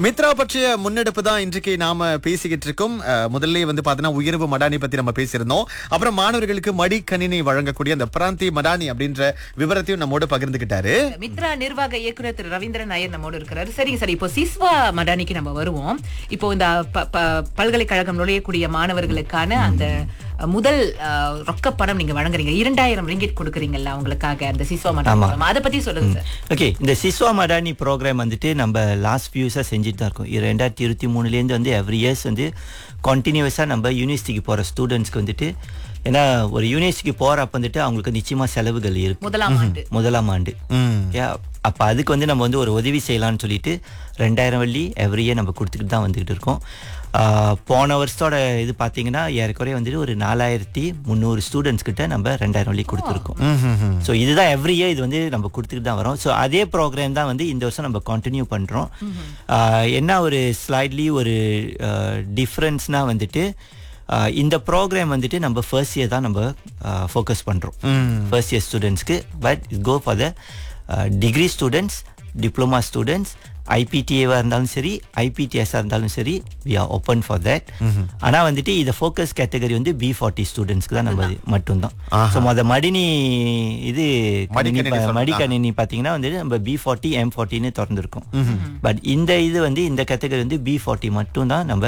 மித்ரா பற்றிய முன்னெடுப்பு தான் இன்றைக்கு நாம பேசிக்கிட்டு இருக்கோம் அஹ், முதல்ல வந்து பாத்தீங்கன்னா உயர்வு மடானி பத்தி நம்ம பேசியிருந்தோம் அப்புறம் மாணவர்களுக்கு மடிக்கணினி வழங்கக்கூடிய அந்த பிராந்தி மடானி அப்படின்ற விவரத்தையும் நம்மோட பகிர்ந்துகிட்டாரு மித்ரா நிர்வாக இயக்குனர் திரு ரவீந்திரன் நாயர் நம்மோடு இருக்கிறாரு சரிங்க சார் இப்போ சிஸ்வா மடானிக்கு நம்ம வருவோம் இப்போ இந்த ப- ப- பல்கலைக்கழகம் நுழையக்கூடிய மாணவர்களுக்கான அந்த அஹ், முதல் அஹ், ரொக்க பணம் நீங்க வழங்குறீங்க இரண்டாயிரம் ரிங்கிட் கொடுக்குறீங்கல்ல அவங்களுக்காக அந்த சிஸ்வா மடானி அதை பத்தி சொல்லுங்க சார் ஓகே இந்த சிஸ்வா மடானி ப்ரோக்ராம் வந்துட்டு நம்ம லாஸ்ட் ஃபியூ இயர்ஸாக செஞ்சுட்டு தான் இருக்கோம் இது ரெண்டாயிரத்தி இருபத்தி மூணுலேருந்து வந்து எவ்ரி இயர்ஸ் வந்து கண்டினியூஸாக நம்ம யூனிவர்சிட்டிக்கு போகிற ஸ்டூடெண்ட்ஸ்க்கு வந்துட்டு ஏன்னா ஒரு யூனிவர்சிட்டிக்கு போகிறப்ப வந்துட்டு அவங்களுக்கு நிச்சயமாக செலவுகள் இருக்கு முதலாம் ஆண்டு முதலாம் ஆண்டு யா அப்போ அதுக்கு வந்து நம்ம வந்து ஒரு உதவி செய்யலாம்னு சொல்லிட்டு ரெண்டாயிரம் வள்ளி எவ்ரி இயர் நம்ம கொடுத்துக்கிட்டு தான் வந்துக்கிட்டு இருக்கோம் ஆஹ் போன வருஷத்தோட இது பார்த்தீங்கன்னா ஏறக்குறைய வந்துட்டு ஒரு நாலாயிரத்தி முந்நூறு ஸ்டூடெண்ட்ஸ் கிட்ட நம்ம ரெண்டாயிரம் வள்ளி கொடுத்துருக்கோம் ஸோ இதுதான் எவ்ரி இயர் இது வந்து நம்ம கொடுத்துக்கிட்டு தான் வரோம் ஸோ அதே ப்ரோக்ராம் தான் வந்து இந்த வருஷம் நம்ம கண்டினியூ பண்ணுறோம் என்ன ஒரு ஸ்லைட்லி ஒரு டிஃப்ரென்ஸ்னா வந்துட்டு ஆஹ் இந்த ப்ரோக்ராம் வந்துட்டு நம்ம ஃபர்ஸ்ட் இயர் தான் நம்ம ஃபோக்கஸ் பண்ணுறோம் ஃபர்ஸ்ட் இயர் ஸ்டூடெண்ட்ஸ்க்கு but go for the degree students diploma students ஐபிடிஏவாக இருந்தாலும் சரி ஐபிடிஎஸ்ஸாக இருந்தாலும் சரி we are open for that ஆனால் வந்துட்டு இதை ஃபோக்கஸ் கேட்டகரி வந்து பி ஃபார்ட்டி ஸ்டூடெண்ட்ஸ்க்கு தான் நம்ம இது மட்டும்தான் ஸோ மொத மடினி இது மடிக்கணினி கணினி ப- சொல்லலாம். மடிக்கணினி பார்த்தீங்கன்னா வந்து நம்ம பி ஃபார்ட்டி எம் ஃபார்ட்டின்னு திறந்துருக்கோம் பட் இந்த இது வந்து இந்த கேட்டகரி வந்து பி ஃபார்ட்டி மட்டும் தான் நம்ம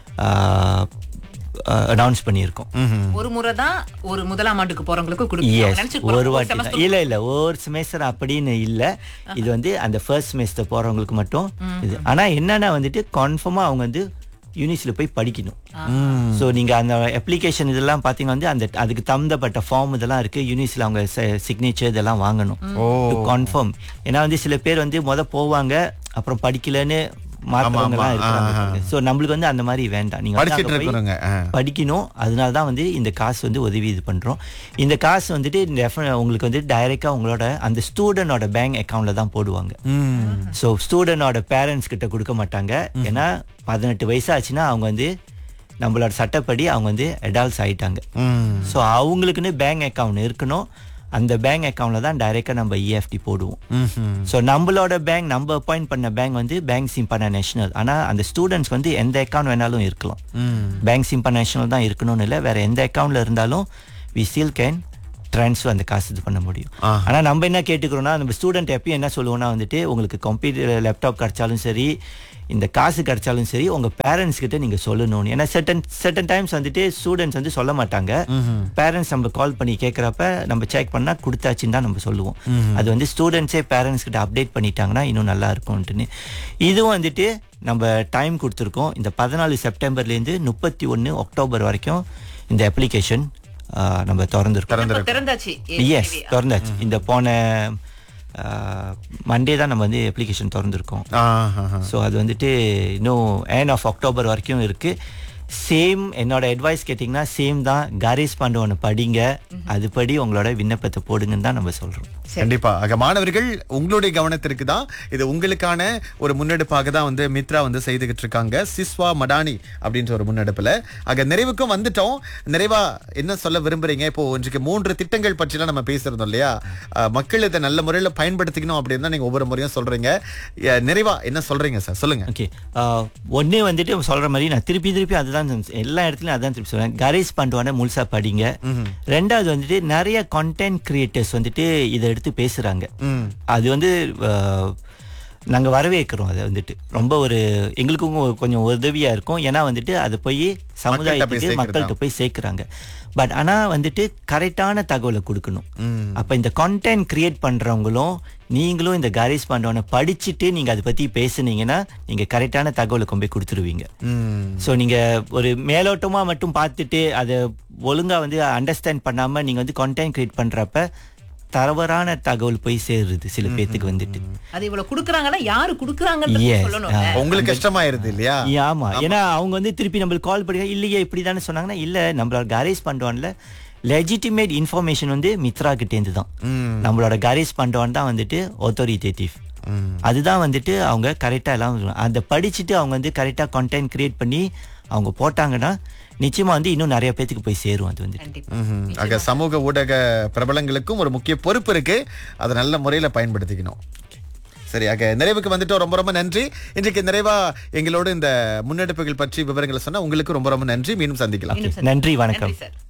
அனௌன்ஸ் பண்ணியிருக்கோம் ஒரு முறை தான் ஒரு முதலாம் ஆண்டுக்கு போறவங்களுக்கு கொடுக்கணும் எஸ் நினைச்சுட்டு ஒரு போறோம். வாட்டி semester தான் இல்ல இல்ல ஒரு செமஸ்டர் அப்படின்னு இல்ல இது வந்து அந்த ஃபர்ஸ்ட் செமஸ்டர் போறவங்களுக்கு மட்டும் இது ஆனா என்னன்னா வந்துட்டு கன்ஃபார்மா அவங்க வந்து யூனிவர்சிட்டியில போய் படிக்கணும் ஸோ நீங்க அந்த அப்ளிகேஷன் இதெல்லாம் பாத்தீங்கன்னா வந்து அந்த அதுக்கு தகுந்தப்பட்ட ஃபார்ம் இதெல்லாம் இருக்கு யூனிவர்சிட்டியில் அவங்க சிக்னேச்சர் இதெல்லாம் வாங்கணும் கன்ஃபார்ம் ஏன்னா வந்து சில பேர் வந்து முத போவாங்க அப்புறம் படிக்கலன்னு மாற்றவங்கலாம் இருக்காங்க ஸோ நம்மளுக்கு வந்து அந்த மாதிரி வேண்டாம் நீங்க வந்து படிச்சிட்டு அங்க போய் இருக்கிறவங்க ஆ. படிக்கணும் அதனால தான் வந்து இந்த காசு வந்து உதவி இது பண்ணுறோம் இந்த காசு வந்துட்டு definite- உங்களுக்கு வந்து டைரெக்டாக உங்களோட அந்த ஸ்டூடெண்டோட பேங்க் அக்கௌண்ட்ல தான் போடுவாங்க ஸோ ஸ்டூடெண்டோட பேரண்ட்ஸ் கிட்ட கொடுக்க மாட்டாங்க ஏன்னா பதினெட்டு வயசு ஆச்சுன்னா அவங்க வந்து நம்மளோட சட்டப்படி அவங்க வந்து அடால்ட்ஸ் ஆயிட்டாங்க ஸோ அவங்களுக்குன்னு பேங்க் அக்கவுண்ட் இருக்கணும் அந்த பேங்க் அக்கவுண்ட்ல தான் டைரெக்டாக நம்ம இஎஃப்டி போடுவோம் ஸோ நம்மளோட பேங்க் நம்ம அப்பாயிண்ட் பண்ண பேங்க் வந்து பேங்க் சிம்பனா நேஷனல் ஆனால் அந்த ஸ்டூடெண்ட்ஸ் வந்து எந்த அக்கவுண்ட் வேணாலும் இருக்கலாம் பேங்க் சிம்பனா நேஷனல் தான் இருக்கணும்னு இல்லை வேற எந்த அக்கவுண்ட்ல இருந்தாலும் வி ஸ்டில் கேன் ட்ரான்ஸ்ஃபர் அந்த காசு இது பண்ண முடியும் ஆனால் நம்ம என்ன கேட்டுக்கிறோம்னா நம்ம ஸ்டூடெண்ட் எப்பயும் என்ன சொல்லுவோம்னா வந்துட்டு உங்களுக்கு கம்ப்யூட்டர் லேப்டாப் கிடைச்சாலும் சரி இந்த காசு கிடைச்சாலும் சரி உங்க பேரண்ட்ஸ் கிட்ட நீங்க சொல்லணும்னு ஏன்னா certain certain டைம்ஸ் வந்துட்டு ஸ்டூடெண்ட்ஸ் வந்து சொல்ல மாட்டாங்க பேரண்ட்ஸ் நம்ம கால் பண்ணி கேட்குறப்ப நம்ம செக் பண்ணா கொடுத்தாச்சுன்னு தான் நம்ம சொல்லுவோம் அது வந்து ஸ்டூடெண்ட்ஸே பேரண்ட்ஸ் கிட்ட அப்டேட் பண்ணிட்டாங்கன்னா இன்னும் நல்லா இருக்கும்ட்டுன்னு இதுவும் வந்துட்டு நம்ம டைம் கொடுத்துருக்கோம் இந்த பதினாலு செப்டம்பர்லேருந்து முப்பத்தி ஒன்று அக்டோபர் வரைக்கும் இந்த அப்ளிகேஷன் நம்ம திறந்துருக்கோம் இப்ப திறந்தாச்சு எஸ் திறந்தாச்சு இந்த போன மண்டே தான் நம்ம வந்து அப்ளிகேஷன் திறந்துருக்கோம் ஆஹ் ஸோ அது வந்துட்டு இன்னும் ஏன் ஆஃப் அக்டோபர் வரைக்கும் இருக்கு சேம் என்னோட அட்வைஸ் கேட்டிங்கன்னா சேம் தான் காரேஸ் பாண்டவனை படிங்க அதுபடி உங்களோட விண்ணப்பத்தை போடுங்கன்னு தான் நம்ம சொல்றோம் கண்டிப்பா ஆக மாணவர்கள் உங்களுடைய கவனத்திற்கு தான் இது உங்களுக்கான ஒரு முன்னெடுப்பாக தான் வந்து மித்ரா வந்து செய்துகிட்டு இருக்காங்க சிஸ்வா மடானி அப்படின்ற ஒரு முன்னெடுப்புல ஆக நிறைவுக்கும் வந்துட்டோம் நிறைவா என்ன சொல்ல விரும்புறீங்க இப்போ இன்றைக்கு மூன்று திட்டங்கள் பற்றிலாம் நம்ம பேசியிருந்தோம் இல்லையா அஹ், மக்கள் இதை நல்ல முறையில் பயன்படுத்திக்கணும் அப்படின்னு தான் நீங்க ஒவ்வொரு முறையும் சொல்றீங்க அஹ், நிறைவா என்ன சொல்றீங்க சார் சொல்லுங்க ஓகே ஒன்று வந்துட்டு சொல்ற மாதிரி நான் திருப்பி திருப்பி அதுதான் சொன்னேன். எல்லா இடத்துலையும் அதான் திருப்பி சொல்றேன் கரேஸ் பண்ணுவான முழுசா படிங்க ரெண்டாவது வந்துட்டு நிறைய கண்டென்ட் கிரியேட்டர்ஸ் வந்துட்டு இதை எடுத்து பேசுறாங்க அது வந்து அஹ், நாங்க வரவேற்கிறோம் அதை வந்துட்டு ரொம்ப ஒரு எங்களுக்கும் கொ- கொஞ்சம் உதவியா இருக்கும் ஏன்னா வந்துட்டு அதை போய் சமுதாயத்துக்கு சேர்க்கிறது மக்கள்கிட்ட போய் சேர்க்குறாங்க பட் ஆனா வந்துட்டு கரெக்டான தகவலை கொடுக்கணும் அப்ப இந்த கண்டென்ட் கிரியேட் பண்றவங்களும் நீங்களும் இந்த காரேஸ் பாண்டவனை படிச்சுட்டு நீங்க அதை பத்தி பேசுனீங்கன்னா நீங்க கரெக்டான தகவலை கொண்டு போய் கொடுத்துருவீங்க ஸோ நீங்க ஒரு மேலோட்டமா மட்டும் பார்த்துட்டு அதை ஒழுங்கா வந்து அண்டர்ஸ்டாண்ட் பண்ணாம நீங்க வந்து கண்டென்ட் கிரியேட் பண்றப்ப தவறான தகவல் போய் சேருது சில பேர்த்துக்கு வந்துட்டு அது இவ்வளவு குடுக்குறாங்கன்னா யாரு குடுக்குறாங்கன்னு Yes. சொல்லணும் ஆ. உங்களுக்கு கஷ்டமாயிருது இல்லையா Yeah, ஆமா ஏன்னா அவங்க வந்து திருப்பி நம்மளுக்கு கால் பண்ணி இல்லையே இப்படி தானே சொன்னாங்கன்னா இல்ல நம்மளோட கரேஸ் பண்டோன்ல லெஜிட்டிமேட் இன்ஃபர்மேஷன் வந்து மித்ரா கிட்டேருந்து தான் நம்மளோட கரேஸ் பண்டோன் தான் வந்துட்டு authoritative அதுதான் வந்துட்டு அவங்க கரெக்டா எல்லாம் சொல்லுவாங்க. அதை படிச்சுட்டு அவங்க வந்து கரெக்டா கண்டென்ட் கிரியேட் பண்ணி அவங்க போட்டாங்கன்னா நிச்சயமா வந்து இன்னும் நிறைய பேத்துக்கு போய் சேரும் அது வந்துட்டு கண்டிப்பா ம்ஹும். ஆக சமூக ஊடக பிரபலங்களுக்கும் ஒரு முக்கிய பொறுப்பு இருக்கு அதை நல்ல முறையில பயன்படுத்திக்கணும் சரியாக நிறைவுக்கு வந்துட்டோம் ரொம்ப ரொம்ப நன்றி இன்றைக்கு நிறைவா எங்களோட இந்த முன்னெடுப்புகள் பற்றி விவரங்களை சொன்னா உங்களுக்கு ரொம்ப ரொம்ப நன்றி மீண்டும் சந்திக்கலாம் இன்னும் சரி. நன்றி வணக்கம் நன்றி சார்